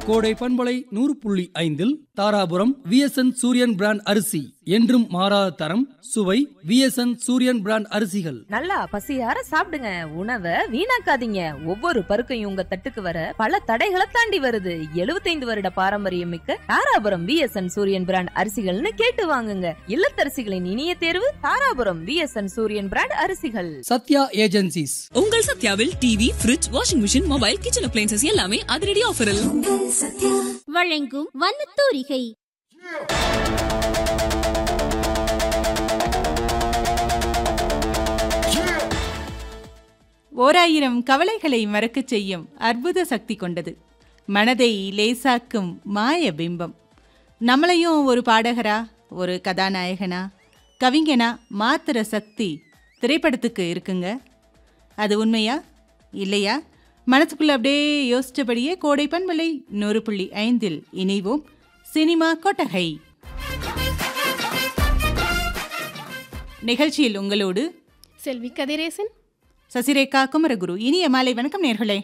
கோடை பண்பலை நூறு புள்ளி ஐந்தில் தாராபுரம் விஎஸ்என் சூரியன் பிராண்ட் அரிசி என்றும் மாறாத தரம் சுவை விஎஸ்என் சூரியன் பிராண்ட் அரிசிகள் நல்லா பசியார சாப்பிடுங்க உணவை வீணாக்காதீங்க ஒவ்வொரு பருக்கையும் உங்க தட்டுக்கு வர பல தடைகளை தாண்டி வருது 75 வருட பாரம்பரியம் மிக்க தாராபுரம் விஎஸ்என் சூரியன் பிராண்ட் அரிசிகள்னு கேட்டு வாங்குங்க இல்லத்தரசிகளின் இனிய தேர்வு தாராபுரம் விஎஸ்என் சூரியன் பிராண்ட் அரிசிகள் சத்யா ஏஜென்சிஸ் உங்கள் சத்யாவில் TV fridge washing machine mobile kitchen appliances எல்லாமே அதிரடி ஆஃபரில் வழங்கும் வண்ணத்தூரிகை ஓராயிரம் கவலைகளை மறக்கச் செய்யும் அற்புத சக்தி கொண்டது மனதை லேசாக்கும் மாய பிம்பம் நம்மளையும் ஒரு பாடகரா ஒரு கதாநாயகனா கவிஞனா மாத்திர சக்தி திரைப்படத்துக்கு இருக்குங்க அது உண்மையா இல்லையா மனசுக்குள்ள அப்படியே யோசிச்சபடியே கோடை பண்பலை நூறு புள்ளி ஐந்தில் இணைவோம் சினிமா கொட்டகை நிகழ்ச்சியில் உங்களோடு செல்வி கதிரேசன் சசிரேகா குமரகுரு இனிய மாலை வணக்கம் நேர்களே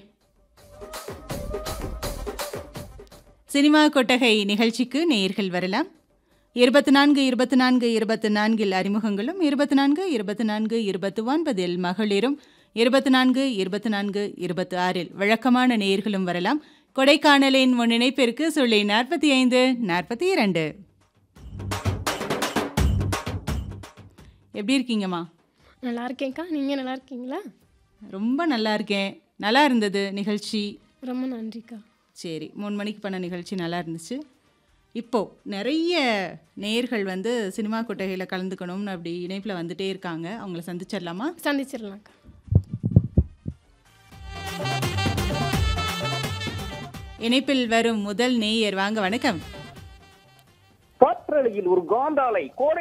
சினிமா கொட்டகை நிகழ்ச்சிக்கு நேயர்கள் வரலாம் இருபத்தி நான்கு இருபத்தி நான்கு இருபத்தி நான்கில் அறிமுகங்களும் இருபத்தி நான்கு இருபத்தி நான்கு இருபத்தி ஒன்பதில் மகளிரும் இருபத்தி நான்கு இருபத்தி நான்கு இருபத்தி ஆறில் வழக்கமான நேயர்களும் வரலாம் கொடைக்கானலின் முன்னிணைப்பிற்கு சொல்லி நாற்பத்தி ஐந்து நாற்பத்தி இரண்டு எப்படி இருக்கீங்கம்மா நல்லா இருக்கேன்க்கா நீங்கள் நல்லா இருக்கீங்களா ரொம்ப நல்லா இருக்கேன் நல்லா இருந்தது நிகழ்ச்சி ரொம்ப நன்றிக்கா சரி மூணு மணிக்கு பண்ண நிகழ்ச்சி நல்லா இருந்துச்சு இப்போது நிறைய நேயர்கள் வந்து சினிமா கொட்டகையில் கலந்துக்கணும்னு அப்படி இணைப்பில் வந்துட்டே இருக்காங்க அவங்கள சந்திச்சிடலாமா சந்திச்சிடலாம்க்கா இணைப்பில் வரும் முதல் நேயர் வாங்க வணக்கம் காற்றலையில் ஒரு காந்தாலை கோடை